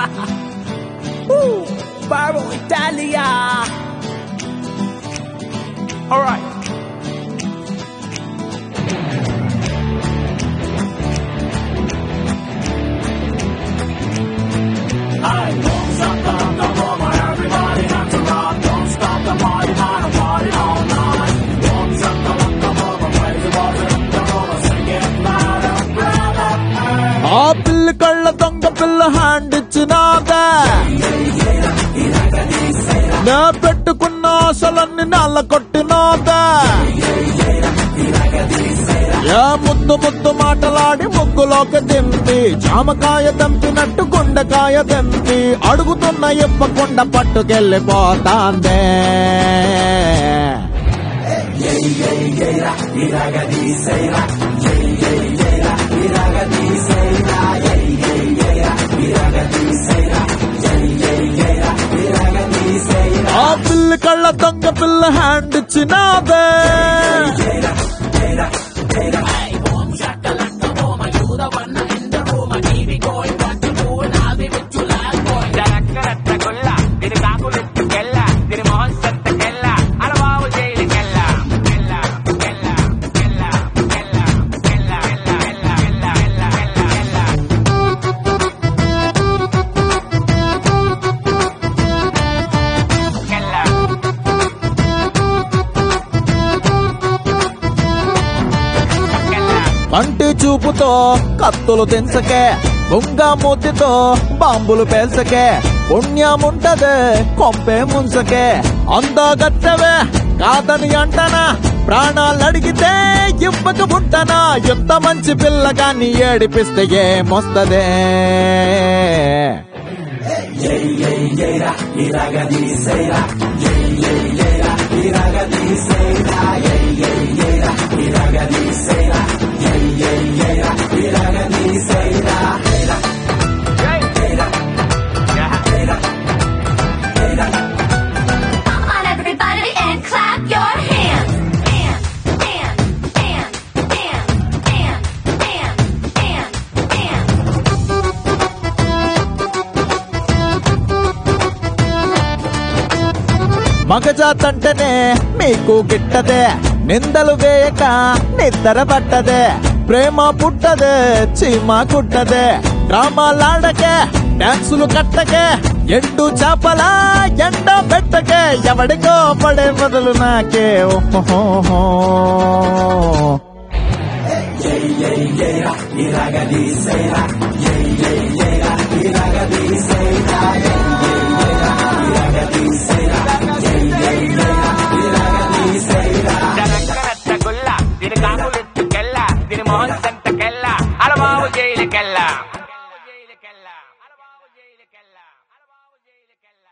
Woo! Barbo Italia. All right. I won't stop the the moment. Everybody have to rock. Don't stop the party, man. I'm party all night. Won't stop the the moment. Crazy boys in the room. Sing it louder, brother. ఆ పిల్ల కళ్ళ దొంగ పిల్ల hand ఇచ్చినాదా నా పెట్టుకున్న ఆశలన్నీ నల్ల కొట్టినాదా yeah ముద్దు ముద్దు మాటలాడి ముగ్గులోకి దింపి జామకాయ దంపినట్టు గుండెకాయ దంపి అడుగుతున్న ఇప్పకుండా పట్టుకెళ్ళిపోతాందే ఆ పిల్ల కళ్ళ దొంగ పిల్ల హ్యాండ్ ఇచ్చినాదే జరక్కరత్తగొల్ల దీని కాకులెత్తుకెళ్ళ దీని మొహం సత్తకెళ్ళ అలవావు జైలుకెళ్ళ కెళ్ళ కెళ్ళ కెళ్ళ కెళ్ళ కెళ్ళ కెళ్ళ కెళ్ళ కెళ్ళ కెళ్ళ కెళ్ళ కెళ్ళ కెళ్ళ కంటి చూపుతో కత్తులు తెంచకే బొంగ మూతితో బాంబులు పేల్చకే పుణ్యముంటదే కొంపే ముంచకే అందగత్తవే కాదని అంటనా ప్రాణాలు అడిగితే ఇవ్వక పుట్టనా ఎంత మంచి పిల్లగాన్ని ఏడిపిస్తే ఏమొస్తదే Come on, everybody, and clap your hands. Hands, hands, hands, hands, hands, hands, hands. మగజాతంటేనే మీకు గిట్టదే నిందలు వేయక నిద్ర పట్టదే ప్రేమ పుట్టదే చీమ కుట్టదే డ్రామాలాడకే డాన్సులు కట్టకే ఎండు చేపలా ఎండ పెట్టకే ఎవడికో పడే బదులు నాకే ఓహో జరక్కరత్తగొల్ల దీని కాకులెత్తుకెళ్ళ దీని మొహం సత్తకెళ్ళ అలవావు జైలుకెళ్ళ